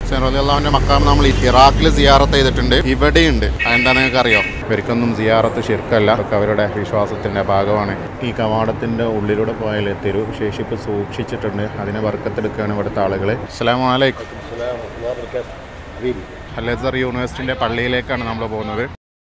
സെറോലിന്റെ മക്കാം നമ്മൾ ഇറാഖിൽ സിയാറത്ത് ചെയ്തിട്ടുണ്ട് ഇവിടെയുണ്ട് അതെന്താ നിങ്ങൾക്ക് അറിയോ ഇവർക്കൊന്നും സിയാറത്ത് ശിർക്കല്ല അതൊക്കെ അവരുടെ വിശ്വാസത്തിന്റെ ഭാഗമാണ് ഈ കവാടത്തിന്റെ ഉള്ളിലൂടെ പോയാൽ തെരു ശേഷിപ്പ് സൂക്ഷിച്ചിട്ടുണ്ട് അതിനെ വർക്കത്തെടുക്കുകയാണ് ഇവിടുത്തെ ആളുകൾ അസ്സലാമു അലൈക്കും അലസർ യൂണിവേഴ്സിറ്റിന്റെ പള്ളിയിലേക്കാണ് നമ്മൾ പോകുന്നത്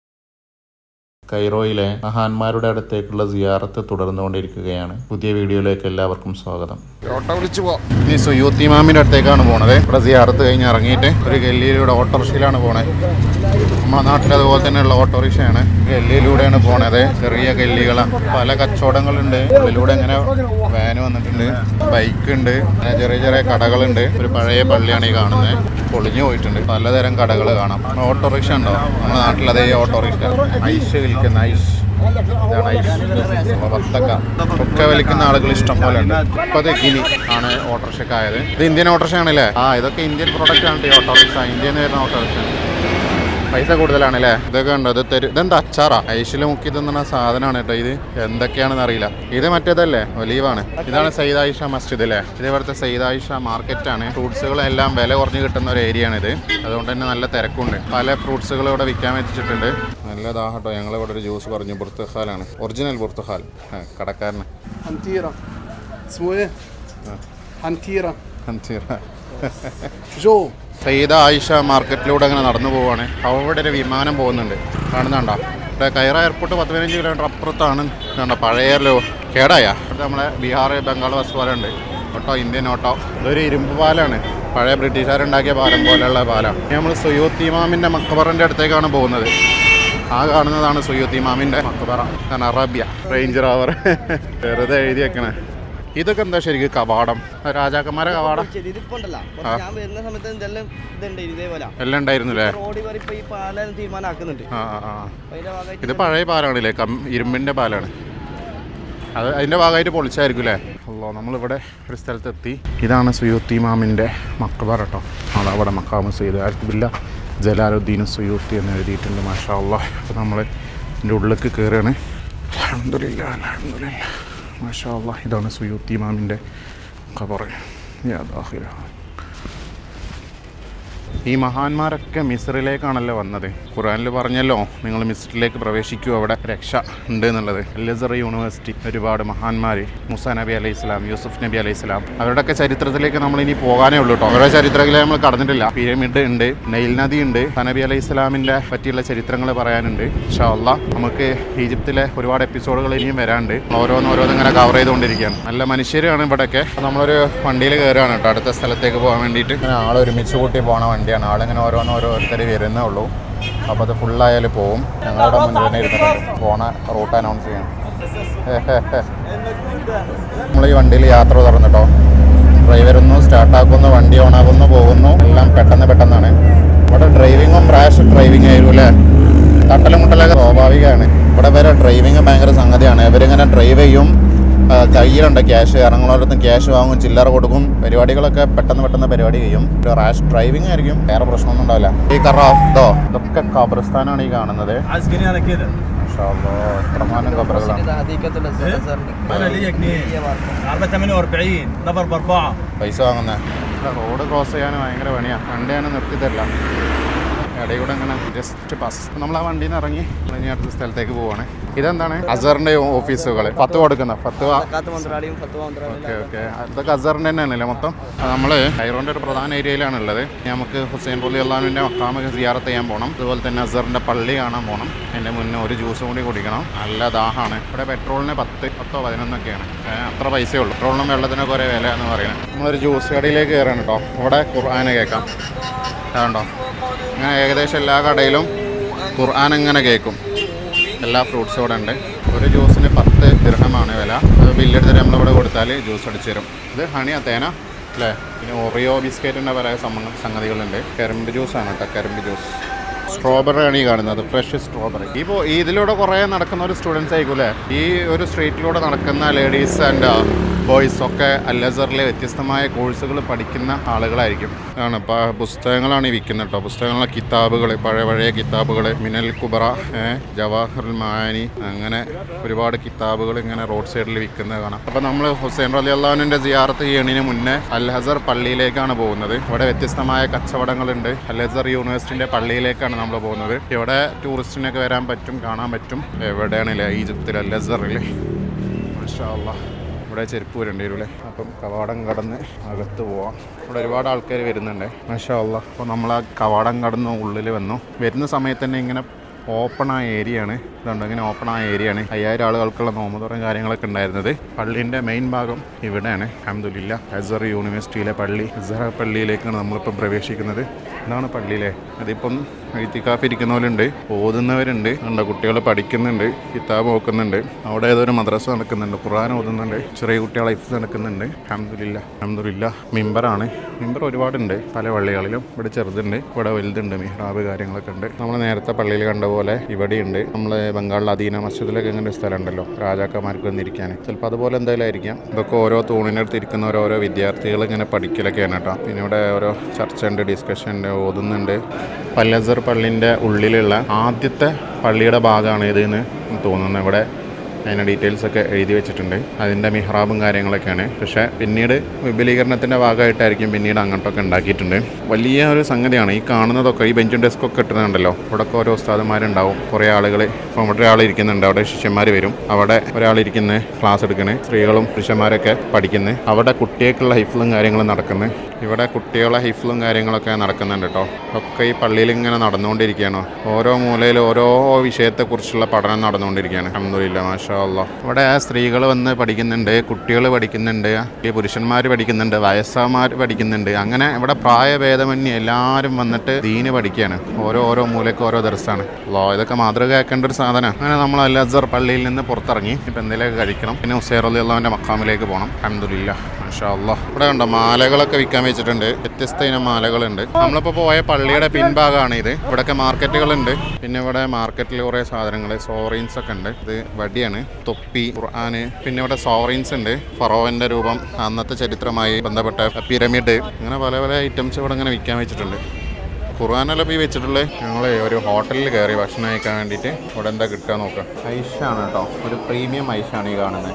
കൈറോയിലെ മഹാന്മാരുടെ അടുത്തേക്കുള്ള സിയാറത്ത് തുടർന്നുകൊണ്ടിരിക്കുകയാണ് പുതിയ വീഡിയോയിലേക്ക് എല്ലാവർക്കും സ്വാഗതം ഓട്ടോ വിളിച്ചു പോ ഇനി സുയൂത്ത് ഇമാമിന്റെ അടുത്തേക്കാണ് പോണത് ഇവിടെ സിയാറത്ത് കഴിഞ്ഞ് ഇറങ്ങിയിട്ട് ഒരു ഗല്ലിയിലൂടെ ഓട്ടോറിക്ഷയിലാണ് പോണത് നമ്മുടെ നാട്ടിൽ അതുപോലെ തന്നെയുള്ള ഓട്ടോറിക്ഷയാണ് ഗല്ലിയിലൂടെയാണ് പോണത് ചെറിയ ഗല്ലികളാണ് പല കച്ചവടങ്ങളുണ്ട് ഉള്ളിലൂടെ ഇങ്ങനെ വാന് വന്നിട്ടുണ്ട് ബൈക്ക് ഉണ്ട് അങ്ങനെ ചെറിയ ചെറിയ കടകളുണ്ട് ഒരു പഴയ പള്ളിയാണ് ഈ കാണുന്നത് പൊളിഞ്ഞു പോയിട്ടുണ്ട് പലതരം കടകൾ കാണാം ഓട്ടോറിക്ഷ ഉണ്ടോ നമ്മുടെ നാട്ടിൽ അതേ ഓട്ടോറിക്ഷ ഐസ് വിൽക്കുന്ന ഐസ് ഇതാണ് ഐസ് വത്തക്ക ഒക്കെ വലിക്കുന്ന ആളുകൾ ഇഷ്ടം പോലെ ഉണ്ട് ഇപ്പൊ അത് ഗിനി ആണ് ഓട്ടോറിക്ഷക്കായത് ഇത് ഇന്ത്യൻ ഓട്ടോറിക്ഷ ആണല്ലേ ആ ഇതൊക്കെ ഇന്ത്യൻ പ്രൊഡക്റ്റ് ആണ് ഈ ഓട്ടോറിക്ഷ ഇന്ത്യയിൽ നിന്ന് വരുന്ന ഓട്ടോറിക്ഷ പൈസ കൂടുതലാണല്ലേ ഇതൊക്കെ ഉണ്ടോ ഇത് തരും ഇതെന്താ അച്ചാറാ ഐശിൽ മുക്കി തിന്നുന്ന സാധനമാണ് കേട്ടോ ഇത് എന്തൊക്കെയാണെന്ന് അറിയില്ല ഇത് മറ്റേതല്ലേ ഒലീവാണ് ഇതാണ് സയ്യിദ് ആയിഷ മസ്ജിദ് അല്ലേ ഇത് ഇവിടുത്തെ സയ്യിദ് ആയിഷ മാർക്കറ്റാണ് ഫ്രൂട്ട്സുകളെല്ലാം വില കുറഞ്ഞ് കിട്ടുന്ന ഒരു ഏരിയ ആണ് ഇത് അതുകൊണ്ട് തന്നെ നല്ല തിരക്കുണ്ട് പല ഫ്രൂട്ട്സുകൾ ഇവിടെ വിൽക്കാൻ വെച്ചിട്ടുണ്ട് നല്ലതാകട്ടോ ഞങ്ങൾ ഇവിടെ ഒരു ജ്യൂസ് പറഞ്ഞു ബുർത്തുഹാലാണ് ഒറിജിനൽ ബുർത്തുഹാൽ ആ, കടക്കാരന് حنتيرة اسمه ايه؟ حنتيرة അഞ്ചീറ. جو സയ്യിദ ആയിഷ മാർക്കറ്റിലൂടെ അങ്ങനെ നടന്നു പോവാണ് അവിടെ ഒരു വിമാനം പോകുന്നുണ്ട് കാണുന്നുണ്ടോ ഇവിടെ കൈറ എയർപോർട്ട് പത്ത് പതിനഞ്ച് കിലോമീറ്റർ അപ്പുറത്താണ് കണ്ടോ പഴയ ലോ കേടായ ഇവിടെ നമ്മളെ ബീഹാർ ബംഗാൾ ബസ് പോലെ ഉണ്ട് ഓട്ടോ ഇന്ത്യൻ ഓട്ടോ ഇതൊരു ഇരുമ്പ് പാലാണ് പഴയ ബ്രിട്ടീഷുകാരുണ്ടാക്കിയ പാലം പോലെയുള്ള പാലം ഇനി നമ്മൾ സുയൂത്ത് ഇമാമിൻ്റെ മക്കബറിൻ്റെ അടുത്തേക്കാണ് പോകുന്നത് ആ കാണുന്നതാണ് സുയൂത്ത് ഇമാമിൻ്റെ മക്കബറ കാരണം അറബിയ റേഞ്ച് റോവർ വെറുതെ എഴുതി വെക്കണേ ഇതൊക്കെ എന്താ ശരിക്കും കവാടം രാജാക്കന്മാരെ കവാടം ഇതിപ്പോ ഉണ്ടല്ലോ കുറച്ച് ഞാൻ വരുന്ന സമയത്ത് ഇതെല്ലാം ഇതുണ്ട് ഇതേപോലെ എല്ലാം ഉണ്ടായിരുന്നു അല്ലേ റോഡ് വരെ ഇപ്പൊ ഈ പാലം തീരുമാനമാക്കുന്നുണ്ട് ആ ആ, ആ അപ്പൊ അതിന്റെ ഭാഗമായിട്ട് ഇത് പഴയ പാലാണല്ലേ കം ഇരുമ്പിൻ്റെ പാലാണ് അത് അതിൻ്റെ ഭാഗമായിട്ട് പൊളിച്ചായിരിക്കും അല്ലേ അല്ലോ നമ്മളിവിടെ ഒരു സ്ഥലത്തെത്തി ഇതാണ് സുയൂത്തി ഇമാമിൻ്റെ മക്കബർ കേട്ടോ അത് അവിടെ മക്കാമ് സെയ്ത് ആർക്കില്ല ജലാലുദ്ദീൻ സുയൂത്തി എന്ന് എഴുതിയിട്ടുണ്ട് മാഷാ അള്ളാഹ് അപ്പോൾ നമ്മൾ ഇതിൻ്റെ ഉള്ളിലേക്ക് കയറുകയാണ് അലഹമില്ല അലഹമില്ല മാഷാ അള്ളാഹ് ഇതാണ് സുയൂത്തി ഇമാമിൻ്റെ ഖബർ യാ ദാഹില ഈ മഹാന്മാരൊക്കെ മിസ്രിലേക്കാണല്ലോ വന്നത് ഖുറാനിൽ പറഞ്ഞല്ലോ നിങ്ങൾ മിസ്രിലേക്ക് പ്രവേശിക്കൂ അവിടെ രക്ഷ ഉണ്ട് എന്നുള്ളത് ലസർ യൂണിവേഴ്സിറ്റി ഒരുപാട് മഹാന്മാർ മുസ നബി അലൈഹി സ്വലാം യൂസുഫ് നബി അലൈഹി സ്വലാം അവരുടെയൊക്കെ ചരിത്രത്തിലേക്ക് നമ്മൾ ഇനി പോകാനേ ഉള്ളൂ കേട്ടോ അവരുടെ ചരിത്രത്തിൽ നമ്മൾ കടന്നിട്ടില്ല പിരമിഡ് ഉണ്ട് നൈൽ നദി ഉണ്ട് നബി അലൈഹി സ്വലാമിൻ്റെ പറ്റിയുള്ള ചരിത്രങ്ങൾ പറയാനുണ്ട് ഷാല്ല നമുക്ക് ഈജിപ്തിലെ ഒരുപാട് എപ്പിസോഡുകൾ ഇനിയും വരാണ്ട് ഓരോന്ന് ഓരോന്ന് ഇങ്ങനെ കവർ ചെയ്തുകൊണ്ടിരിക്കുകയാണ് നല്ല മനുഷ്യരാണ് ഇവിടെയൊക്കെ നമ്മളൊരു വണ്ടിയിൽ കയറുകയാണ് കേട്ടോ അടുത്ത സ്ഥലത്തേക്ക് പോകാൻ വേണ്ടിയിട്ട് ഇങ്ങനെ ആൾ ഒരുമിച്ച് കൂട്ടി പോണ വണ്ടിയാണ് ആളിങ്ങനെ ഓരോന്ന് ഓരോരുത്തർ വരുന്നേ ഉള്ളൂ അപ്പോൾ അത് ഫുള്ളായാൽ പോവും ഞങ്ങളുടെ മുന്നിൽ തന്നെ ഇരുന്നിട്ടുണ്ട് പോണ റൂട്ട് അനൗൺസ് ചെയ്യണം നമ്മൾ ഈ വണ്ടിയിൽ യാത്ര തുറന്നിട്ടോ ഡ്രൈവറൊന്നു സ്റ്റാർട്ടാക്കുന്നു വണ്ടി ഓണാക്കുന്നു പോകുന്നു എല്ലാം പെട്ടെന്ന് പെട്ടെന്നാണ് ഇവിടെ ഡ്രൈവിങ്ങും റാഷ് ഡ്രൈവിംഗ് ആയിരുന്നു അല്ലേ തട്ടലും മുട്ടലൊക്കെ സ്വാഭാവികമാണ് ഇവിടെ വരെ ഡ്രൈവിങ് ഭയങ്കര സംഗതിയാണ് ഇവരിങ്ങനെ ഡ്രൈവ് ചെയ്യും ആ, കയ്യിലുണ്ട് ക്യാഷ് ഇറങ്ങുന്നവരടുത്തും ക്യാഷ് വാങ്ങും ചില്ലറ കൊടുക്കും പരിപാടികളൊക്കെ പെട്ടെന്ന് പെട്ടെന്ന് പരിപാടി ചെയ്യും ഒരു റാഷ് ഡ്രൈവിംഗ് ആയിരിക്കും വേറെ പ്രശ്നമൊന്നും ഉണ്ടാവില്ല ഈ കറാഫ്തോ ഇതൊക്കെ ഖബർസ്ഥാനാണ് ഈ കാണുന്നത് عسكري انا كده മാഷാ അല്ലാ, എത്രമാനം ഖബറുകളാണ് ഇത് ഹദീഖത്തുൽ അസ്ഹർ അസ്ഹറിന്റെ انا ليا جنيه عربيه 48 نفر باربعه പൈസ വാങ്ങുന്നത് റോഡ് ക്രോസ് ചെയ്യാൻ ഭയങ്കര പണിയാണ് വണ്ടി ഞാൻ നിർത്തി തരില്ല ഇടയിൽ കൂടെ അങ്ങനെ ജസ്റ്റ് പാസ് നമ്മൾ ആ വണ്ടിയിൽ നിന്ന് ഇറങ്ങി നമ്മൾ ഇനി അടുത്ത സ്ഥലത്തേക്ക് പോവാണ് ഇതെന്താണ് അസറിന്റെ ഓഫീസുകൾ പത്ത് കൊടുക്കുന്ന പത്ത് സക്കാത്ത് മന്ത്രാലയം ഫത്വ മന്ത്രാലയം ഓക്കെ ഓക്കെ ഇതൊക്കെ അസറിൻ്റെ തന്നെയാണല്ലേ മൊത്തം നമ്മൾ കൈറോൻ്റെ ഒരു പ്രധാന ഏരിയയിലാണ് ഉള്ളത് നമുക്ക് ഹുസൈൻ പൊലി അള്ളാഹുവിൻ്റെ മക്കാമൊക്കെ സിയാറത്ത് ചെയ്യാൻ പോകണം അതുപോലെ തന്നെ അസറിൻ്റെ പള്ളി കാണാൻ പോകണം എൻ്റെ മുന്നേ ഒരു ജ്യൂസും കൂടി കുടിക്കണം നല്ല ദാഹമാണ് ഇവിടെ പെട്രോളിന് പത്ത് പത്തോ പതിനൊന്നൊക്കെയാണ് ഏ, അത്ര പൈസയേ ഉള്ളൂ പെട്രോളിനും വെള്ളത്തിനൊക്കെ ഒരേ വില എന്ന് പറയുന്നത് നമ്മളൊരു ജ്യൂസ് കടയിലേക്ക് കയറാണ് കേട്ടോ ഇവിടെ ഖുർആാന് കേൾക്കാം അതുണ്ടോ ഇങ്ങനെ ഏകദേശം എല്ലാ കടയിലും ഖുർആൻ ഇങ്ങനെ കേൾക്കും എല്ലാ ഫ്രൂട്ട്സും ഇവിടെ ഉണ്ട് ഒരു ജ്യൂസിന് പത്ത് ദിർഹമാണ് വില അത് ബില്ലെടുത്തിട്ട് നമ്മളിവിടെ കൊടുത്താൽ ജ്യൂസ് അടിച്ചു തരും ഇത് ഹണിയാ തേന അല്ലേ പിന്നെ ഒറിയോ ബിസ്ക്കറ്റിൻ്റെ പല സംഭവ സംഗതികളുണ്ട് കരിമ്പ് ജ്യൂസാണ് കേട്ടോ കരിമ്പ് ജ്യൂസ് സ്ട്രോബെറി ആണ് ഈ കാണുന്നത് ഫ്രഷ് സ്ട്രോബെറി ഇപ്പോൾ ഇതിലൂടെ കുറേ നടക്കുന്ന ഒരു സ്റ്റുഡൻസ് ആയിരിക്കും അല്ലേ ഈ ഒരു സ്ട്രീറ്റിലൂടെ നടക്കുന്ന ലേഡീസ് ആൻഡ് ബോയ്സ് ഒക്കെ അല്ലസറിലെ വ്യത്യസ്തമായ കോഴ്സുകൾ പഠിക്കുന്ന ആളുകളായിരിക്കും ആണ് ഇപ്പോൾ പുസ്തകങ്ങളാണ് ഈ വിൽക്കുന്നത് കേട്ടോ പുസ്തകങ്ങളെ കിതാബുകൾ പഴയ പഴയ കിതാബുകൾ മിനൽ കുബറ ഏ, ജവാഹറുൽ മാനി അങ്ങനെ ഒരുപാട് കിതാബുകൾ ഇങ്ങനെ റോഡ് സൈഡിൽ വിൽക്കുന്നത് കാണാം അപ്പോൾ നമ്മൾ ഹുസൈൻ റലി അള്ളാഹുവിൻ്റെ സിയാറത്ത് ചെയ്യണതിന് മുന്നേ അൽഹസർ പള്ളിയിലേക്കാണ് പോകുന്നത് ഇവിടെ വ്യത്യസ്തമായ കച്ചവടങ്ങളുണ്ട് അൽഹസർ യൂണിവേഴ്സിറ്റിൻ്റെ പള്ളിയിലേക്കാണ് നമ്മൾ പോകുന്നത് ഇവിടെ ടൂറിസ്റ്റിനൊക്കെ വരാൻ പറ്റും കാണാൻ പറ്റും എവിടെയാണല്ലേ ഈജിപ്തിൽ അൽഹസറിൽ മാഷാ അല്ലാ. ഇവിടെ ചെരുപ്പ് വരേണ്ടി വരൂലേ അപ്പം കവാടം കടന്ന് അകത്ത് പോവാം ഇവിടെ ഒരുപാട് ആൾക്കാർ വരുന്നുണ്ട് മാഷാ അല്ല അപ്പോൾ നമ്മൾ ആ കവാടം കടന്ന് ഉള്ളിൽ വന്നു വരുന്ന സമയത്ത് തന്നെ ഇങ്ങനെ ഓപ്പൺ ആയ ഏരിയ ആണ് ഇതുണ്ട് ഇങ്ങനെ ഓപ്പൺ ആയ ഏരിയ ആണ് അയ്യായിരം ആളുകൾക്കുള്ള നോമ്പുതുറം കാര്യങ്ങളൊക്കെ ഉണ്ടായിരുന്നത് പള്ളീൻ്റെ മെയിൻ ഭാഗം ഇവിടെയാണ് അഹമ്മദില്ല ഹസർ യൂണിവേഴ്സിറ്റിയിലെ പള്ളി ഹസറ പള്ളിയിലേക്കാണ് നമ്മളിപ്പം പ്രവേശിക്കുന്നത് ഇതാണ് പള്ളിയിലെ അതിപ്പം എഴുത്തിക്കാഫ് ഇരിക്കുന്നവരുണ്ട് ഓതുന്നവരുണ്ട് ഉണ്ട് കുട്ടികൾ പഠിക്കുന്നുണ്ട് കിതാബ് നോക്കുന്നുണ്ട് അവിടെ ഏതൊരു മദ്രസ നടക്കുന്നുണ്ട് ഖുർആൻ ഓതുന്നുണ്ട് ചെറിയ കുട്ടികളെ ഇഫ് നടക്കുന്നുണ്ട് അഹമ്മദില്ല അഹമ്മദില്ല മിമ്പറാണ് മിമ്പർ ഒരുപാടുണ്ട് പല പള്ളികളിലും ഇവിടെ ചെറുതുണ്ട് ഇവിടെ വലുതുണ്ട് മിഹ്റാബ് കാര്യങ്ങളൊക്കെ ഉണ്ട് നമ്മൾ നേരത്തെ പള്ളിയിൽ കണ്ട പോലെ ഇവിടെയുണ്ട് നമ്മൾ ബംഗാളിലെ അധീന മസ്ജിദിലൊക്കെ ഇങ്ങനെ ഒരു സ്ഥലം ഉണ്ടല്ലോ രാജാക്കന്മാർക്ക് വന്നിരിക്കാൻ ചിലപ്പോൾ അതുപോലെ എന്തായാലും ആയിരിക്കാം ഇതൊക്കെ ഓരോ തൂണിനടുത്ത് ഇരിക്കുന്ന ഓരോ വിദ്യാർത്ഥികൾ ഇങ്ങനെ പഠിക്കലൊക്കെയാണ് കേട്ടോ പിന്നെ ഇവിടെ ഓരോ ചർച്ച ഉണ്ട് ഡിസ്കഷൻ ഉണ്ട് ഓതുന്നുണ്ട് പല്ലസർ പള്ളിൻ്റെ ഉള്ളിലുള്ള ആദ്യത്തെ പള്ളിയുടെ ഭാഗമാണ് ഇതെന്ന് തോന്നുന്നു ഇവിടെ അതിൻ്റെ ഡീറ്റെയിൽസ് ഒക്കെ എഴുതി വെച്ചിട്ടുണ്ട് അതിൻ്റെ മിഹ്റാബും കാര്യങ്ങളൊക്കെയാണ് പക്ഷേ പിന്നീട് വിപുലീകരണത്തിൻ്റെ ഭാഗമായിട്ടായിരിക്കും പിന്നീട് അങ്ങോട്ടൊക്കെ ഉണ്ടാക്കിയിട്ടുണ്ട് വലിയ ഒരു സംഗതിയാണ് ഈ കാണുന്നതൊക്കെ ഈ ബെഞ്ചും ഡെസ്കൊക്കെ ഇട്ടുന്നുണ്ടല്ലോ ഇവിടെ ഒക്കെ ഓരോ ഉസ്താദന്മാരുണ്ടാവും കുറേ ആളുകൾ ഇപ്പോൾ ഇവിടെ ഒരാൾ ഇരിക്കുന്നുണ്ട് അവിടെ ശിഷ്യന്മാർ വരും അവിടെ ഒരാൾ ഇരിക്കുന്നത് ക്ലാസ് എടുക്കുന്നത് സ്ത്രീകളും പുരുഷന്മാരൊക്കെ പഠിക്കുന്നത് അവിടെ കുട്ടികൾക്കുള്ള ഹൈഫിലും കാര്യങ്ങളും നടക്കുന്നത് ഇവിടെ കുട്ടികളെ ഹിഫ്ലും കാര്യങ്ങളൊക്കെ നടക്കുന്നുണ്ട് കേട്ടോ ഒക്കെ ഈ പള്ളിയിൽ ഇങ്ങനെ നടന്നുകൊണ്ടിരിക്കുകയാണ് ഓരോ മൂലയിൽ ഓരോ വിഷയത്തെക്കുറിച്ചുള്ള പഠനം നടന്നുകൊണ്ടിരിക്കുകയാണ് അഹമ്മദില്ല മാഷാ അല്ലാ ഇവിടെ സ്ത്രീകൾ വന്ന് പഠിക്കുന്നുണ്ട് കുട്ടികൾ പഠിക്കുന്നുണ്ട് ഈ പുരുഷന്മാർ പഠിക്കുന്നുണ്ട് വയസ്സന്മാർ പഠിക്കുന്നുണ്ട് അങ്ങനെ ഇവിടെ പ്രായഭേദമന്യേ എല്ലാവരും വന്നിട്ട് ദീന് പഠിക്കുകയാണ് ഓരോ ഓരോ മൂലയ്ക്ക് ഓരോ ദർശമാണ് ലോ ഇതൊക്കെ മാതൃകയാക്കേണ്ട ഒരു സാധനമാണ് അങ്ങനെ നമ്മൾ അൽ അസർ പള്ളിയിൽ നിന്ന് പുറത്തിറങ്ങി ഇപ്പം എന്തെങ്കിലുമൊക്കെ കഴിക്കണം പിന്നെ ഉസൈർ അലി അള്ളാവിൻ്റെ മക്കാമിലേക്ക് പോകണം അഹമ്മദില്ല മാഷാ അല്ലാ ഇവിടെ ഉണ്ടോ മാലകളൊക്കെ വിൽക്കാൻ വെച്ചിട്ടുണ്ട് വ്യത്യസ്ത ഇനം മാലകളുണ്ട് നമ്മളിപ്പോൾ പോയ പള്ളിയുടെ പിൻഭാഗമാണ് ഇത് ഇവിടെയൊക്കെ മാർക്കറ്റുകളുണ്ട് പിന്നെ ഇവിടെ മാർക്കറ്റിൽ കുറേ സാധനങ്ങൾ സോറീൻസ് ഒക്കെ ഉണ്ട് ഇത് വടിയാണ് തൊപ്പി ഖുർആന് പിന്നെ ഇവിടെ സോറീൻസ് ഉണ്ട് ഫറോവന്റെ രൂപം അന്നത്തെ ചരിത്രമായി ബന്ധപ്പെട്ട പിരമിഡ് അങ്ങനെ പല പല ഐറ്റംസ് ഇവിടെ ഇങ്ങനെ വിൽക്കാൻ വെച്ചിട്ടുണ്ട് ഖുർആാനെല്ലാം പോയി വെച്ചിട്ടുള്ളത് ഞങ്ങൾ ഒരു ഹോട്ടലിൽ കയറി ഭക്ഷണം കഴിക്കാൻ വേണ്ടിയിട്ട് ഇവിടെ എന്താ കിട്ടുക നോക്കാം ഐഷാണ് കേട്ടോ ഒരു പ്രീമിയം ഐഷാണ് ഈ കാണുന്നത്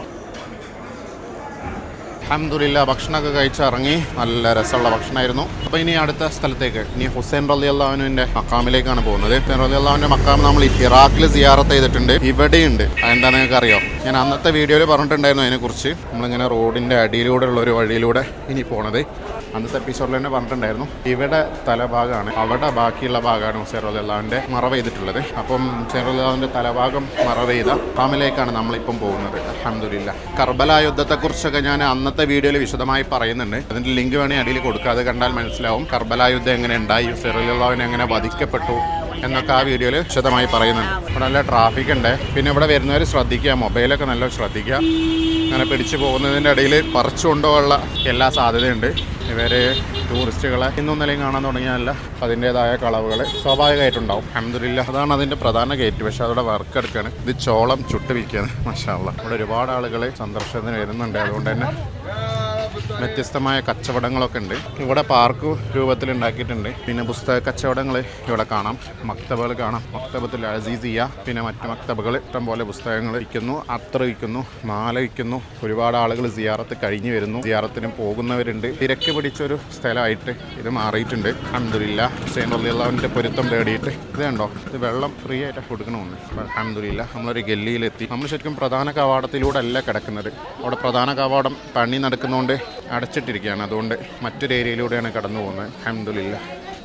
അഹമ്മദില്ല ഭക്ഷണമൊക്കെ കഴിച്ച് ഇറങ്ങി നല്ല രസമുള്ള ഭക്ഷണമായിരുന്നു അപ്പോൾ ഇനി അടുത്ത സ്ഥലത്തേക്ക് ഇനി ഹുസൈൻ റലി അള്ളാഹുവിൻ്റെ മക്കാമിലേക്കാണ് പോകുന്നത് ഹുസൈൻ റലി അള്ളാഹുവിൻ്റെ മക്കാം നമ്മൾ ഇറാഖിൽ സിയാറത്ത് ചെയ്തിട്ടുണ്ട് ഇവിടെയുണ്ട് അതെന്താ നിങ്ങൾക്ക് അറിയോ ഞാൻ അന്നത്തെ വീഡിയോയിൽ പറഞ്ഞിട്ടുണ്ടായിരുന്നു അതിനെക്കുറിച്ച് നമ്മളിങ്ങനെ റോഡിൻ്റെ അടിയിലൂടെ ഉള്ള ഒരു വഴിയിലൂടെ ഇനി പോണത് അന്നത്തെ എപ്പിസോഡിൽ തന്നെ പറഞ്ഞിട്ടുണ്ടായിരുന്നു ഇവിടെ തലഭാഗമാണ് അവിടെ ബാക്കിയുള്ള ഭാഗമാണ് ഹുസൈൻ റലി അള്ളാഹുവിൻ്റെ മറവ് ചെയ്തിട്ടുള്ളത് അപ്പം ഹുസൈൻ റലി അള്ളാഹുവിൻ്റെ തലഭാഗം മറവ് ചെയ്ത ഫാമിലേക്കാണ് നമ്മളിപ്പം പോകുന്നത് അഹമ്മദില്ല കർബല യുദ്ധത്തെക്കുറിച്ചൊക്കെ ഞാൻ അന്നത്തെ വീഡിയോയിൽ വിശദമായി പറയുന്നുണ്ട് അതിൻ്റെ ലിങ്ക് വേണമെങ്കിൽ അടിയിൽ കൊടുക്കുക അത് കണ്ടാൽ മനസ്സിലാവും കർബല യുദ്ധം എങ്ങനെ ഉണ്ടായി ഹുസൈൻ റലി അള്ളാഹുവിനെ എങ്ങനെ വധിക്കപ്പെട്ടു എന്നൊക്കെ ആ വീഡിയോയിൽ വിശദമായി പറയുന്നുണ്ട് ഇവിടെ നല്ല ട്രാഫിക് ഉണ്ട് പിന്നെ ഇവിടെ വരുന്നവർ ശ്രദ്ധിക്കുക മൊബൈലൊക്കെ നല്ല ശ്രദ്ധിക്കുക അങ്ങനെ പിടിച്ചു പോകുന്നതിൻ്റെ ഇടയിൽ പറിച്ചു കൊണ്ടുപോകാനുള്ള എല്ലാ സാധ്യതയുണ്ട് ഇവർ ടൂറിസ്റ്റുകളെ ഇന്നും നിലയും കാണാൻ തുടങ്ങിയതല്ല അതിൻ്റേതായ കളവുകൾ സ്വാഭാവികമായിട്ടുണ്ടാവും അഹമ്മദില്ല അതാണ് അതിൻ്റെ പ്രധാന ഗേറ്റ് പക്ഷേ അവിടെ വർക്ക് എടുക്കുകയാണ് ഇത് ചോളം ചുട്ട് വിൽക്കുകയാണ് മഷാല്ല ഇവിടെ ഒരുപാട് ആളുകൾ സന്ദർശനത്തിന് വരുന്നുണ്ട് അതുകൊണ്ട് തന്നെ വ്യത്യസ്തമായ കച്ചവടങ്ങളൊക്കെ ഉണ്ട് ഇവിടെ പാർക്ക് രൂപത്തിൽ ഉണ്ടാക്കിയിട്ടുണ്ട് പിന്നെ പുസ്തക കച്ചവടങ്ങൾ ഇവിടെ കാണാം മക്തബകൾ കാണാം മക്തബത്തിൽ അസീസിയ പിന്നെ മറ്റ് മക്തബകൾ ഇഷ്ടംപോലെ പുസ്തകങ്ങൾ വിൽക്കുന്നു അത്ര വിൽക്കുന്നു മാല വിൽക്കുന്നു ഒരുപാട് ആളുകൾ സിയാറത്ത് കഴിഞ്ഞു വരുന്നു സിയാറത്തിന് പോകുന്നവരുണ്ട് തിരക്ക് പിടിച്ചൊരു സ്ഥലമായിട്ട് ഇത് മാറിയിട്ടുണ്ട് അഹമ്മദില്ല ഹുസൈൻ അള്ളാഹുവിൻ്റെ പൊരുത്തം തേടിയിട്ട് ഇത് കണ്ടോ ഇത് വെള്ളം ഫ്രീ ആയിട്ട് കൊടുക്കണമെന്ന് അഹമ്മദില്ല നമ്മളൊരു ഗല്ലിയിലെത്തി നമ്മൾ ശരിക്കും പ്രധാന കവാടത്തിലൂടെ അല്ല കിടക്കുന്നത് അവിടെ പ്രധാന കവാടം പണി നടക്കുന്നതുകൊണ്ട് അടച്ചിട്ടിരിക്കുകയാണ് അതുകൊണ്ട് മറ്റൊരു ഏരിയയിലൂടെയാണ് കടന്നു പോകുന്നത് അഹമ്മദില്ല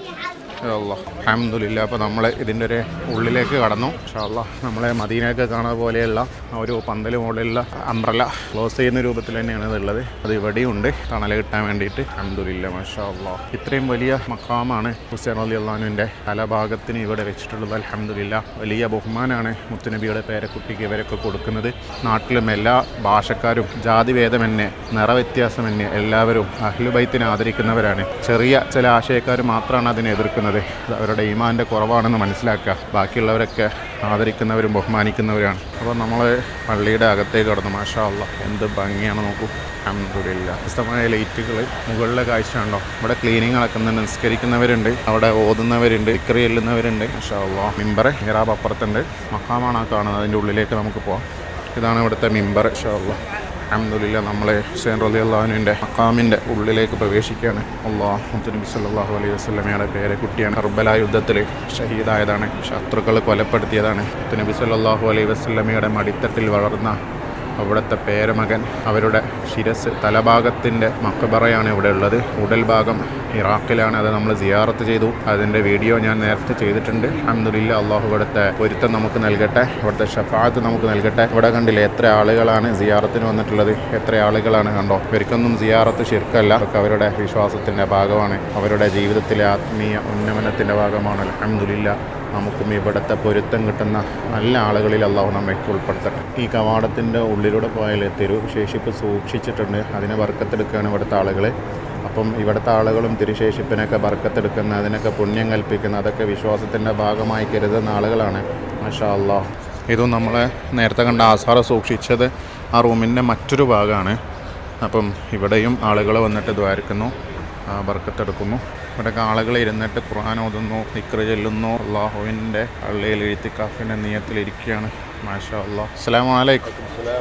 അഹമ്മദില്ല അപ്പോൾ നമ്മൾ ഇതിൻ്റെ ഒരു ഉള്ളിലേക്ക് കടന്നു ഷാല്ല നമ്മളെ മദീനയൊക്കെ കാണുന്ന പോലെയുള്ള ആ ഒരു പന്തൽ മുകളിലുള്ള അംബ്രല ക്ലോസ് ചെയ്യുന്ന രൂപത്തിൽ തന്നെയാണ് ഇതുള്ളത് അത് ഇവിടെയും ഉണ്ട് തണൽ കിട്ടാൻ വേണ്ടിയിട്ട് അഹമ്മദില്ല മാഷാ അള്ളാ ഇത്രയും വലിയ മക്കാമാണ് ഹുസൈൻ അലി അള്ളഹാനുവിൻ്റെ തലഭാഗത്തിന് ഇവിടെ വെച്ചിട്ടുള്ളത് അലഹമ്മദില്ല വലിയ ബഹുമാനാണ് മുത്തുനബിയുടെ പേരക്കുട്ടിക്ക് ഇവരൊക്കെ കൊടുക്കുന്നത് നാട്ടിലും എല്ലാ ഭാഷക്കാരും ജാതിഭേദമെന്നെ നിറവ്യത്യാസമെന്നെ എല്ലാവരും അഹ്ലുബൈത്തിനെ ആദരിക്കുന്നവരാണ് ചെറിയ ചില ആശയക്കാർ മാത്രമാണ് അതിനെ എതിർക്കുന്നത് ചെയ്യുന്നത് അത് അവരുടെ ഈമാൻ്റെ കുറവാണെന്ന് മനസ്സിലാക്കുക ബാക്കിയുള്ളവരൊക്കെ ആദരിക്കുന്നവരും ബഹുമാനിക്കുന്നവരാണ് അപ്പോൾ നമ്മൾ പള്ളിയുടെ അകത്തേക്ക് കടന്നു മാഷാ അല്ല എന്ത് ഭംഗിയാണ് നോക്കൂ അഹമ്മദില്ല വ്യത്യസ്തമായ ലൈറ്റുകൾ മുകളിലെ കാഴ്ച ഉണ്ടോ ഇവിടെ ക്ലീനിങ് നടക്കുന്നുണ്ട് നിസ്കരിക്കുന്നവരുണ്ട് അവിടെ ഓതുന്നവരുണ്ട് ഇക്കറി ചെല്ലുന്നവരുണ്ട് മാഷാ അല്ലാ മിമ്പറ് ഹിറാബ് അപ്പുറത്തുണ്ട് മഹാമാണ് ആ കാണുന്നത് അതിൻ്റെ ഉള്ളിലേക്ക് നമുക്ക് പോവാം ഇതാണ് ഇവിടുത്തെ മിമ്പർ മാഷാ അല്ലാ അഹമ്മദില്ല നമ്മൾ ഹുസൈൻ റലി അള്ളാഹുവിൻ്റെ മക്കാമിൻ്റെ ഉള്ളിലേക്ക് പ്രവേശിക്കുകയാണ് അള്ളാഹ് മുത്തനബി സല്ലാഹു അലൈഹി വസ്ലമയുടെ പേരെ കുട്ടിയാണ് കർബല യുദ്ധത്തിൽ ഷഹീദായതാണ് ശത്രുക്കൾ കൊലപ്പെടുത്തിയതാണ് മുത്തനബി സല്ലാഹു അലൈഹി വസ്ലമയുടെ മടിത്തട്ടിൽ വളർന്ന അവിടുത്തെ പേരമകൻ അവരുടെ ശിരസ് തലഭാഗത്തിൻ്റെ മക്കബറയാണ് ഇവിടെ ഉള്ളത് ഉടൽ ഭാഗം ഇറാഖിലാണ് അത് നമ്മൾ സിയാറത്ത് ചെയ്തു അതിൻ്റെ വീഡിയോ ഞാൻ നേരത്തെ ചെയ്തിട്ടുണ്ട് അഹമ്മദില്ല അള്ളാഹു ഇവിടുത്തെ പൊരുത്തം നമുക്ക് നൽകട്ടെ ഇവിടുത്തെ ഷഫാത്ത് നമുക്ക് നൽകട്ടെ ഇവിടെ കണ്ടില്ലേ എത്ര ആളുകളാണ് സിയാറത്തിന് വന്നിട്ടുള്ളത് എത്ര ആളുകളാണ് കണ്ടോ ഇവർക്കൊന്നും സിയാറത്ത് ശിർക്കല്ല അതൊക്കെ അവരുടെ വിശ്വാസത്തിൻ്റെ ഭാഗമാണ് അവരുടെ ജീവിതത്തിലെ ആത്മീയ ഉന്നമനത്തിൻ്റെ ഭാഗമാണ് അഹമ്മദില്ല നമുക്കും ഇവിടുത്തെ പൊരുത്തം കിട്ടുന്ന നല്ല ആളുകളിൽ അള്ളാഹു നമ്മയ്ക്ക് ഉൾപ്പെടുത്തട്ടെ ഈ കവാടത്തിൻ്റെ ഉള്ളിലൂടെ പോയാൽ തിരുശേഷിപ്പ് സൂക്ഷിച്ചിട്ടുണ്ട് അതിനെ വർക്കത്തെടുക്കുകയാണ് ഇവിടുത്തെ ആളുകൾ അപ്പം ഇവിടുത്തെ ആളുകളും തിരുശേഷിപ്പിനൊക്കെ ബർക്കത്തെടുക്കുന്ന അതിനൊക്കെ പുണ്യം കൽപ്പിക്കുന്ന അതൊക്കെ വിശ്വാസത്തിൻ്റെ ഭാഗമായി കരുതുന്ന ആളുകളാണ് മാഷാ അള്ളാഹ് ഇതും നമ്മൾ നേരത്തെ കണ്ട ആസാറ സൂക്ഷിച്ചത് ആ റൂമിൻ്റെ മറ്റൊരു ഭാഗമാണ് അപ്പം ഇവിടെയും ആളുകൾ വന്നിട്ട് ദ്വാരിക്കുന്നു ബർക്കത്തെടുക്കുന്നു ഇവിടെയൊക്കെ ആളുകൾ ഇരുന്നിട്ട് ഖുർആൻ ഓതുന്നു ഇക്ര ചെല്ലുന്നു അള്ളാഹുവിൻ്റെ പള്ളിയിൽ എഴുത്തിക്കാഫിൻ്റെ നിയത്തിലിരിക്കുകയാണ് മാഷാ അള്ളാഹ് അസ്സാം വലൈക്കും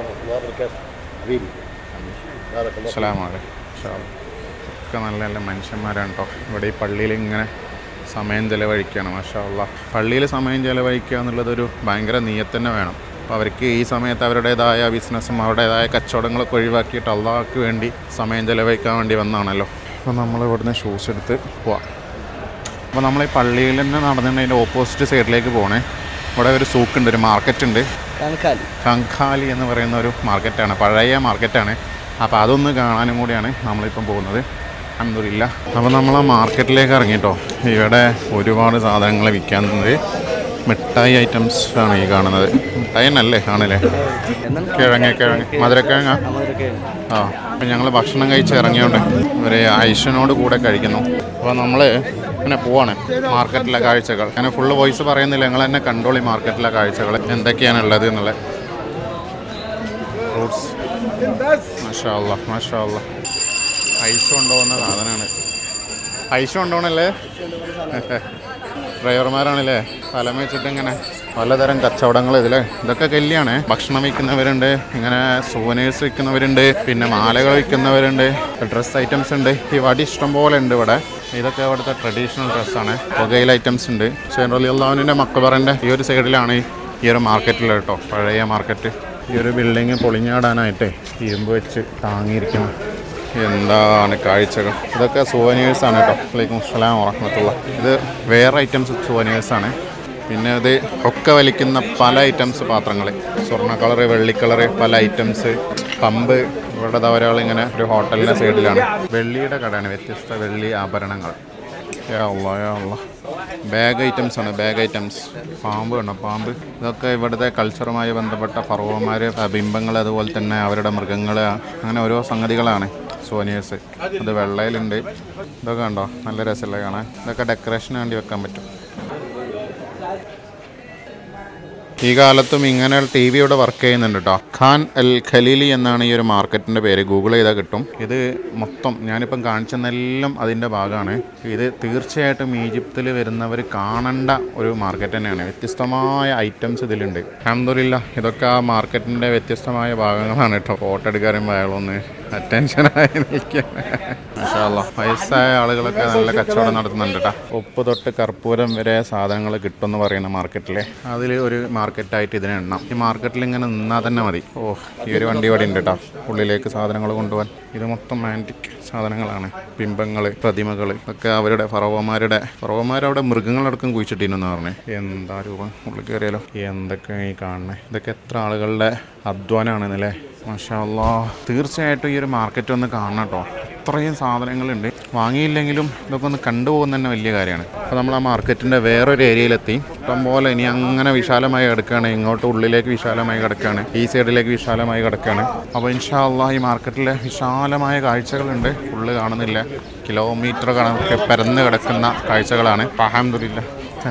അസ്സാം വലൈക്കും ഒക്കെ നല്ല നല്ല മനുഷ്യന്മാരാണ് കേട്ടോ ഇവിടെ ഈ പള്ളിയിൽ ഇങ്ങനെ സമയം ചിലവഴിക്കുകയാണ് മാഷാ അള്ളാഹ് പള്ളിയിൽ സമയം ചിലവഴിക്കുക എന്നുള്ളത് ഒരു ഭയങ്കര നീയത്ത് തന്നെ വേണം അപ്പോൾ അവർക്ക് ഈ സമയത്ത് അവരുടേതായ ബിസിനസ്സും അവരുടേതായ കച്ചവടങ്ങളൊക്കെ ഒഴിവാക്കിയിട്ട് അള്ളാഹ്ക്ക് വേണ്ടി സമയം ചിലവഴിക്കാൻ വേണ്ടി വന്നതാണല്ലോ അപ്പോൾ നമ്മൾ ഇവിടുന്ന് ഷൂസ് എടുത്ത് പോവാം അപ്പോൾ നമ്മൾ ഈ പള്ളിയിൽ തന്നെ നടന്നിട്ട് അതിൻ്റെ ഓപ്പോസിറ്റ് സൈഡിലേക്ക് പോകണേ ഇവിടെ ഒരു സൂക്കുണ്ട് ഒരു മാർക്കറ്റ് ഉണ്ട് കണക്കാലി കങ്കാലി എന്ന് പറയുന്ന ഒരു മാർക്കറ്റാണ് പഴയ മാർക്കറ്റാണ് അപ്പോൾ അതൊന്ന് കാണാനും കൂടിയാണ് നമ്മളിപ്പം പോകുന്നത് അന്തുമില്ല അപ്പോൾ നമ്മൾ ആ മാർക്കറ്റിലേക്ക് ഇറങ്ങിട്ടോ ഇവിടെ ഒരുപാട് സാധനങ്ങൾ വിൽക്കാനുണ്ട് മിഠായി ഐറ്റംസ് ആണ് ഈ കാണുന്നത് മിഠായി തന്നെയല്ലേ കാണല്ലേ കിഴങ്ങ് കിഴങ്ങ് മധുരക്കിഴങ്ങ ആ അപ്പം ഞങ്ങൾ ഭക്ഷണം കഴിച്ച് ഇറങ്ങിയോണ്ട് ഒരു ഐഷനോട് കൂടെ കഴിക്കുന്നു അപ്പോൾ നമ്മൾ ഇങ്ങനെ പോവാണ് മാർക്കറ്റിലെ കാഴ്ചകൾ അങ്ങനെ ഫുള്ള് വോയിസ് പറയുന്നില്ല ഞങ്ങൾ തന്നെ കണ്ടോളി മാർക്കറ്റിലെ കാഴ്ചകൾ എന്തൊക്കെയാണ് ഉള്ളത് എന്നുള്ളത് ഫ്രൂട്ട്സ് മാഷാ അല്ലാ മാഷാ അല്ലാ ഐസ് കൊണ്ടുപോകുന്ന സാധനമാണ് ഐസ് കൊണ്ടുപോകണല്ലേ ഡ്രൈവർമാരാണല്ലേ തലമ വെച്ചിട്ട് ഇങ്ങനെ പലതരം കച്ചവടങ്ങൾ ഇതിൽ ഇതൊക്കെ കല്യാണ് ഭക്ഷണം വിൽക്കുന്നവരുണ്ട് ഇങ്ങനെ സൂവനേഴ്സ് വിൽക്കുന്നവരുണ്ട് പിന്നെ മാലകൾ വിൽക്കുന്നവരുണ്ട് ഡ്രസ്സ് ഐറ്റംസ് ഉണ്ട് ഈ വടി ഇഷ്ടം പോലെ ഉണ്ട് ഇവിടെ ഇതൊക്കെ ഇവിടുത്തെ ട്രഡീഷണൽ ഡ്രസ്സാണ് പുകയിൽ ഐറ്റംസ് ഉണ്ട് ഷെയ്ൻ അലി അള്ളാഹുവിൻ്റെ മക്കബറിൻ്റെ ഈ ഒരു സൈഡിലാണ് ഈ ഒരു മാർക്കറ്റിൽ കേട്ടോ പഴയ മാർക്കറ്റ് ഈ ഒരു ബിൽഡിങ് പൊളിഞ്ഞാടാനായിട്ട് ഇരുമ്പ് വെച്ച് താങ്ങിയിരിക്കുന്നു എന്താണ് കാഴ്ചകൾ ഇതൊക്കെ സുവനേഴ്സ് ആണ് കേട്ടോ വലൈക്കും അസ്സലാം വറഹമത്തുള്ള ഇത് വേറെ ഐറ്റംസ് സുവനേഴ്സ് ആണ് പിന്നെ ഇത് ഒക്കെ വലിക്കുന്ന പല ഐറ്റംസ് പാത്രങ്ങൾ സ്വർണ്ണ കളറ് വെള്ളി കളറ് പല ഐറ്റംസ് പമ്പ് ഇവിടെ ദാ ഒരാൾ ഇങ്ങനെ ഒരു ഹോട്ടലിൻ്റെ സൈഡിലാണ് വെള്ളിയുടെ കടയാണ് വ്യത്യസ്ത വെള്ളി ആഭരണങ്ങൾ യാ അല്ലാ, യാ അല്ലാ. ബാഗ് ഐറ്റംസ് ആണ് ബാഗ് ഐറ്റംസ് പാമ്പ് വേണം പാമ്പ് ഇതൊക്കെ ഇവിടുത്തെ കൾച്ചറുമായി ബന്ധപ്പെട്ട ഫറവന്മാർ ബിംബങ്ങൾ അതുപോലെ തന്നെ അവരുടെ മൃഗങ്ങൾ അങ്ങനെ ഓരോ സംഗതികളാണ് സോനിയേഴ്സ് അത് വെള്ളയിലുണ്ട് ഇതൊക്കെ കണ്ടോ നല്ല രസമല്ലേ കാണാൻ ഇതൊക്കെ ഡെക്കറേഷന് വേണ്ടി വെക്കാൻ പറ്റും ഈ കാലത്തും ഇങ്ങനെ ടി വി ഇവിടെ വർക്ക് ചെയ്യുന്നുണ്ട് കേട്ടോ ഖാൻ അൽ ഖലീലി എന്നാണ് ഈ ഒരു മാർക്കറ്റിൻ്റെ പേര് ഗൂഗിൾ ചെയ്താൽ കിട്ടും ഇത് മൊത്തം ഞാനിപ്പം കാണിച്ചെന്നെല്ലാം അതിൻ്റെ ഭാഗമാണ് ഇത് തീർച്ചയായിട്ടും ഈജിപ്തിൽ വരുന്നവർ കാണേണ്ട ഒരു മാർക്കറ്റ് തന്നെയാണ് വ്യത്യസ്തമായ ഐറ്റംസ് ഇതിലുണ്ട് അഹമ്മദില്ല ഇതൊക്കെ ആ മാർക്കറ്റിൻ്റെ വ്യത്യസ്തമായ ഭാഗങ്ങളാണ് കേട്ടോ ഫോട്ടോ എടുക്കാനും അയാളൊന്ന് അറ്റൻഷനായി നിൽക്കുകയാണ് മാഷാല്ലാ. വയസ്സായ ആളുകളൊക്കെ നല്ല കച്ചവടം നടത്തുന്നുണ്ട് കേട്ടോ ഉപ്പ് തൊട്ട് കർപ്പൂരം വരെ സാധനങ്ങൾ കിട്ടുമെന്ന് പറയുന്ന മാർക്കറ്റിലെ അതിൽ ഒരു മാർക്കറ്റായിട്ട് ഇതിനെ എണ്ണാം ഈ മാർക്കറ്റിൽ ഇങ്ങനെ നിന്നാൽ തന്നെ മതി ഓ ഈ ഒരു വണ്ടി ഇവിടെ ഉണ്ട് കേട്ടോ ഉള്ളിലേക്ക് സാധനങ്ങൾ കൊണ്ടുപോകാൻ ഇത് മൊത്തം ആൻറ്റിക് സാധനങ്ങളാണ് ബിംബങ്ങൾ പ്രതിമകൾ ഒക്കെ അവരുടെ ഫറവന്മാരുടെ ഫറവന്മാർ അവിടെ മൃഗങ്ങളടക്കം കുഴിച്ചിട്ടിരുന്നു പറഞ്ഞു എന്താ രൂപം ഉള്ളിൽ കയറിയാലോ എന്തൊക്കെ ഈ കാണണേ ഇതൊക്കെ എത്ര ആളുകളുടെ അധ്വാനമാണെന്നല്ലേ മാഷാ അല്ലാ തീർച്ചയായിട്ടും ഈ ഒരു മാർക്കറ്റ് ഒന്ന് കാണണം കേട്ടോ അത്രയും സാധനങ്ങളുണ്ട് വാങ്ങിയില്ലെങ്കിലും ഇതൊക്കെ ഒന്ന് കണ്ടുപോകുന്ന തന്നെ വലിയ കാര്യമാണ് അപ്പോൾ നമ്മൾ ആ മാർക്കറ്റിൻ്റെ വേറൊരു ഏരിയയിലെത്തി ഇഷ്ടംപോലെ ഇനി അങ്ങനെ വിശാലമായി കിടക്കുകയാണ് ഇങ്ങോട്ട് ഉള്ളിലേക്ക് വിശാലമായി കിടക്കുകയാണ് ഈ സൈഡിലേക്ക് വിശാലമായി കിടക്കുകയാണ് അപ്പോൾ ഇൻഷാ അള്ളാഹ് ഈ മാർക്കറ്റിൽ വിശാലമായ കാഴ്ചകളുണ്ട് ഫുള്ള് കാണുന്നില്ല കിലോമീറ്റർ കണക്കെ പരന്ന് കിടക്കുന്ന കാഴ്ചകളാണ് അഹമ്മദില്ല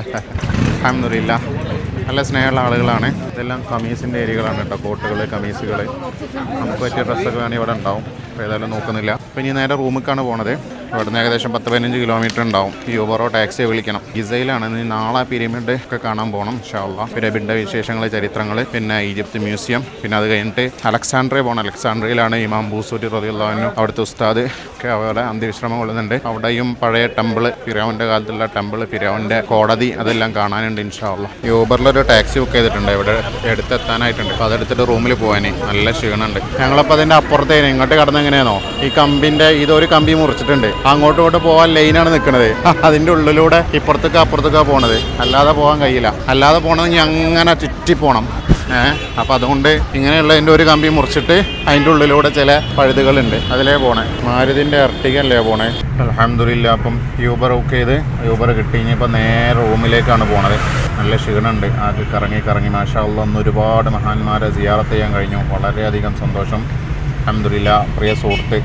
അഹമ്മദില്ല നല്ല സ്നേഹമുള്ള ആളുകളാണ് ഇതെല്ലാം കമീസിൻ്റെ ഏരിയകളാണ് കേട്ടോ കോട്ടുകൾ കമീസുകൾ നമുക്ക് പറ്റിയ ഡ്രസ്സൊക്കെ വേണമെങ്കിൽ ഇവിടെ ഉണ്ടാവും അപ്പോൾ ഏതായാലും നോക്കുന്നില്ല അപ്പോൾ ഇനി നേരെ റൂമിലേക്കാണ് പോണത് ഇവിടുന്ന് ഏകദേശം പത്ത് പതിനഞ്ച് കിലോമീറ്റർ ഉണ്ടാവും ഈ യൂബറോ ടാക്സിയോ വിളിക്കണം ഗിസയിലാണ് ഇനി നാളെ പിരമിഡ് ഒക്കെ കാണാൻ പോകണം ഷാള്ള പിരമിഡിൻ്റെ വിശേഷങ്ങൾ ചരിത്രങ്ങൾ പിന്നെ ഈജിപ്ത് മ്യൂസിയം പിന്നെ അത് കഴിഞ്ഞിട്ട് അലക്സാണ്ട്രിയ പോകണം അലക്സാണ്ട്രിയയിലാണ് ഇമാം ബൂസൂരി റതിയുള്ളവനും അവിടുത്തെ ഉസ്താദ് ഒക്കെ അവിടെ അന്ത്യവിശ്രമം കൊള്ളുന്നുണ്ട് അവിടെയും പഴയ ടെമ്പിള് ഫിരാവിൻ്റെ കാലത്തുള്ള ടെമ്പിള് ഫിരാവിൻ്റെ കോടതി അതെല്ലാം കാണാനുണ്ട് ഇൻഷാള്ള യൂബറിലൊരു ടാക്സി ബുക്ക് ചെയ്തിട്ടുണ്ട് ഇവിടെ എടുത്തെത്താനായിട്ടുണ്ട് അപ്പോൾ അതെടുത്തിട്ട് റൂമിൽ പോകാനേ നല്ല ക്ഷീണമുണ്ട് ഞങ്ങളപ്പോൾ അതിൻ്റെ അപ്പുറത്തേന് ഇങ്ങോട്ട് കടന്ന് എങ്ങനെയാണോ ഈ കമ്പിൻ്റെ ഇതൊരു കമ്പി മുറിച്ചിട്ടുണ്ട് അങ്ങോട്ടും ഇങ്ങോട്ട് പോകാൻ ലൈനാണ് നിൽക്കുന്നത് അതിൻ്റെ ഉള്ളിലൂടെ ഇപ്പുറത്തേക്ക് അപ്പുറത്തേക്കാണ് പോണത് അല്ലാതെ പോകാൻ കഴിയില്ല അല്ലാതെ പോകണമെങ്കിൽ അങ്ങനെ ചുറ്റി പോകണം ഏഹ് അപ്പം അതുകൊണ്ട് ഇങ്ങനെയുള്ളതിൻ്റെ ഒരു കമ്പി മുറിച്ചിട്ട് അതിൻ്റെ ഉള്ളിലൂടെ ചില പഴുതുകളുണ്ട് അതിലേ പോണേ മാരുതിൻ്റെ അർട്ടികല്ലേ പോണേ അലഹമില്ല അപ്പം യൂബർ ബുക്ക് ചെയ്ത് യൂബർ കിട്ടി ഇനിയിപ്പോൾ നേരെ റൂമിലേക്കാണ് പോണത് നല്ല ക്ഷീണമുണ്ട് ആകെ കറങ്ങി കറങ്ങി മാഷാ അള്ളാ ഒന്ന് ഒരുപാട് മഹാന്മാരെ സിയാറത്ത് ചെയ്യാൻ കഴിഞ്ഞു വളരെയധികം സന്തോഷം അലഹമില്ല പ്രിയ സുഹൃത്ത്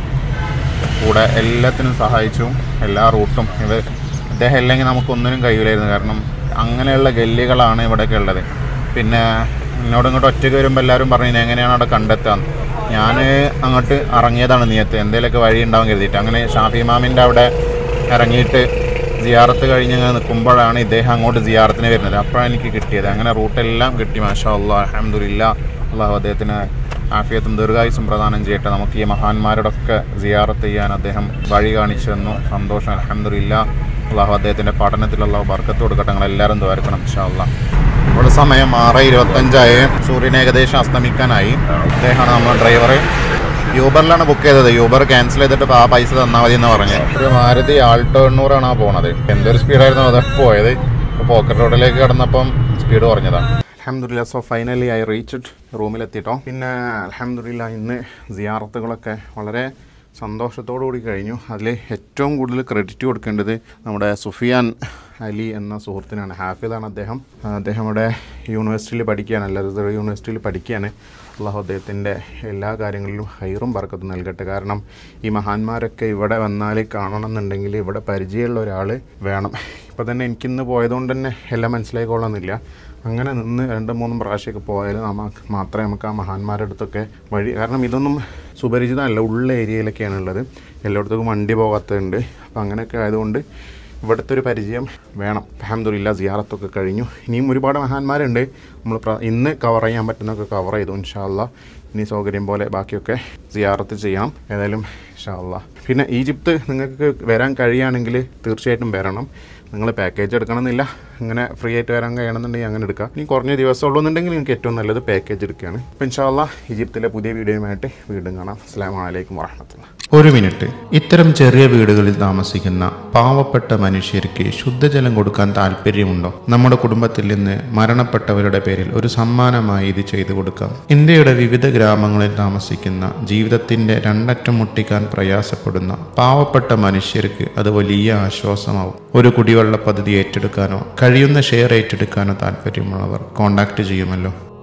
കൂടെ എല്ലാത്തിനും സഹായിച്ചു എല്ലാ റൂട്ടും ഇത് ഇദ്ദേഹം ഇല്ലെങ്കിൽ നമുക്കൊന്നിനും കഴിയില്ലായിരുന്നു കാരണം അങ്ങനെയുള്ള ഗല്ലികളാണ് ഇവിടെയൊക്കെ ഉള്ളത് പിന്നെ എന്നോട് ഇങ്ങോട്ട് ഒറ്റയ്ക്ക് വരുമ്പോൾ എല്ലാവരും പറഞ്ഞു എങ്ങനെയാണ് അവിടെ കണ്ടെത്താൻ ഞാൻ അങ്ങോട്ട് ഇറങ്ങിയതാണ് നിയത്ത് എന്തെങ്കിലുമൊക്കെ വഴി ഉണ്ടാവും കരുതിയിട്ട് അങ്ങനെ ഷാഫി മാമിൻ്റെ അവിടെ ഇറങ്ങിയിട്ട് സിയാറത്ത് കഴിഞ്ഞ് ഇങ്ങനെ നിൽക്കുമ്പോഴാണ് ഇദ്ദേഹം അങ്ങോട്ട് സിയാറത്തിന് വരുന്നത് അപ്പോഴാണ് എനിക്ക് കിട്ടിയത് അങ്ങനെ റൂട്ടെല്ലാം കിട്ടി മാഷാ അള്ളാഹ് അഹമ്മദില്ല അള്ളാഹു അദ്ദേഹത്തിന് ആഫിയത്തും ദീർഘായുസും പ്രദാനം ചെയ്യട്ടെ നമുക്ക് ഈ മഹാന്മാരോടൊക്കെ സിയാറത്ത് ചെയ്യാൻ അദ്ദേഹം വഴി കാണിച്ചു തന്നു സന്തോഷം അലഹമില്ല അള്ളാഹു അദ്ദേഹത്തിൻ്റെ പഠനത്തിൽ അള്ളാഹു ബർക്കത്ത് കൊടുക്കട്ടെ ഞങ്ങൾ എല്ലാവരും ദ്വാരക്കണം ഇൻഷാല്ല ഇവിടെ സമയം ആറ് ഇരുപത്തഞ്ചായി സൂര്യൻ ഏകദേശം അസ്തമിക്കാനായി അദ്ദേഹമാണ് നമ്മുടെ ഡ്രൈവർ യൂബറിലാണ് ബുക്ക് ചെയ്തത് യൂബർ ക്യാൻസൽ ചെയ്തിട്ട് ഇപ്പൊ ആ പൈസ തന്നാൽ മതി എന്ന് പറഞ്ഞു ഒരു മാരുതി ആൾട്ടോ എണ്ണൂറാണ് ആ പോണത് എന്തൊരു സ്പീഡായിരുന്നു അത് പോയത് ഇപ്പോൾ പോക്കറ്റ് റോഡിലേക്ക് കിടന്നപ്പം സ്പീഡ് കുറഞ്ഞതാണ് അലഹമില്ല സോ ഫൈനലി ഐ റീച്ച്ഡ് റൂമിലെത്തിയിട്ടോ പിന്നെ അലഹമില്ല ഇന്ന് സിയാറത്തുകളൊക്കെ വളരെ സന്തോഷത്തോടു കൂടി കഴിഞ്ഞു അതിൽ ഏറ്റവും കൂടുതൽ ക്രെഡിറ്റ് കൊടുക്കേണ്ടത് നമ്മുടെ സുഫിയാൻ അലി എന്ന സുഹൃത്തിനാണ് ഹാഫിദാണ് അദ്ദേഹം അദ്ദേഹം ഇവിടെ യൂണിവേഴ്സിറ്റിയിൽ പഠിക്കുകയാണ് അല്ലാതെ യൂണിവേഴ്സിറ്റിയിൽ പഠിക്കുകയാണ് അള്ളാഹു അദ്ദേഹത്തിൻ്റെ എല്ലാ കാര്യങ്ങളിലും ഹൈറും ബർക്കത്തും നൽകട്ടെ കാരണം ഈ മഹാന്മാരൊക്കെ ഇവിടെ വന്നാൽ കാണണം എന്നുണ്ടെങ്കിൽ ഇവിടെ പരിചയമുള്ള ഒരാൾ വേണം ഇപ്പോൾ തന്നെ എനിക്കിന്ന് പോയതുകൊണ്ട് തന്നെ എല്ലാം മനസ്സിലായിക്കൊള്ളുന്നില്ല അങ്ങനെ നിന്ന് രണ്ട് മൂന്നും പ്രാവശ്യമൊക്കെ പോയാൽ നമുക്ക് മാത്രമേ നമുക്ക് ആ മഹാന്മാരുടെ അടുത്തൊക്കെ വഴി കാരണം ഇതൊന്നും സുപരിചിതമല്ല ഉള്ള ഏരിയയിലൊക്കെയാണ് ഉള്ളത് എല്ലായിടത്തേക്കും വണ്ടി പോകാത്തതുണ്ട് അപ്പോൾ അങ്ങനെയൊക്കെ ആയതുകൊണ്ട് ഇവിടുത്തെ ഒരു പരിചയം വേണം അഹമ്മദില്ല സിയാറത്തൊക്കെ കഴിഞ്ഞു ഇനിയും ഒരുപാട് മഹാന്മാരുണ്ട് നമ്മൾ പ്ര- ഇന്ന് കവർ ചെയ്യാൻ പറ്റുന്നതൊക്കെ കവർ ചെയ്തു ഇൻഷാല്ല ഇനി സൗകര്യം പോലെ ബാക്കിയൊക്കെ സിയാറത്ത് ചെയ്യാം ഏതായാലും ഇൻഷാല്ല പിന്നെ ഈജിപ്ത് നിങ്ങൾക്ക് വരാൻ കഴിയുകയാണെങ്കിൽ തീർച്ചയായിട്ടും വരണം നിങ്ങൾ പാക്കേജ് എടുക്കണമെന്നില്ല ഇങ്ങനെ ഫ്രീ ആയിട്ട് വരാൻ കഴിയണമെന്നുണ്ടെങ്കിൽ അങ്ങനെ എടുക്കാം ഇനി കുറഞ്ഞ ദിവസം ഉള്ളൂന്നുണ്ടെങ്കിൽ നിങ്ങൾക്ക് ഏറ്റവും നല്ലത് പാക്കേജ് എടുക്കുകയാണ് അപ്പോൾ ഇൻഷാല്ല ഈജിപ്തിലെ പുതിയ വീഡിയോയുമായിട്ട് വീണ്ടും കാണാം അസ്സാം വലൈക്കും വാഹമത്തുള്ള ഒരു മിനിറ്റ് ഇത്തരം ചെറിയ വീടുകളിൽ താമസിക്കുന്ന പാവപ്പെട്ട മനുഷ്യർക്ക് ശുദ്ധജലം കൊടുക്കാൻ താല്പര്യമുണ്ടോ നമ്മുടെ കുടുംബത്തിൽ നിന്ന് മരണപ്പെട്ടവരുടെ പേരിൽ ഒരു സമ്മാനമായി ഇത് ചെയ്തു കൊടുക്കാം ഇന്ത്യയുടെ വിവിധ ഗ്രാമങ്ങളിൽ താമസിക്കുന്ന ജീവിതത്തിന്റെ രണ്ടറ്റം മുട്ടിക്കാൻ പ്രയാസപ്പെടുന്ന പാവപ്പെട്ട മനുഷ്യർക്ക് അത് വലിയ ആശ്വാസമാവും ഒരു കുടിവെള്ള പദ്ധതി ഏറ്റെടുക്കാനോ കഴിയുന്ന ഷെയർ ഏറ്റെടുക്കാനോ താല്പര്യമുള്ളവർ കോൺടാക്ട് ചെയ്യുമല്ലോ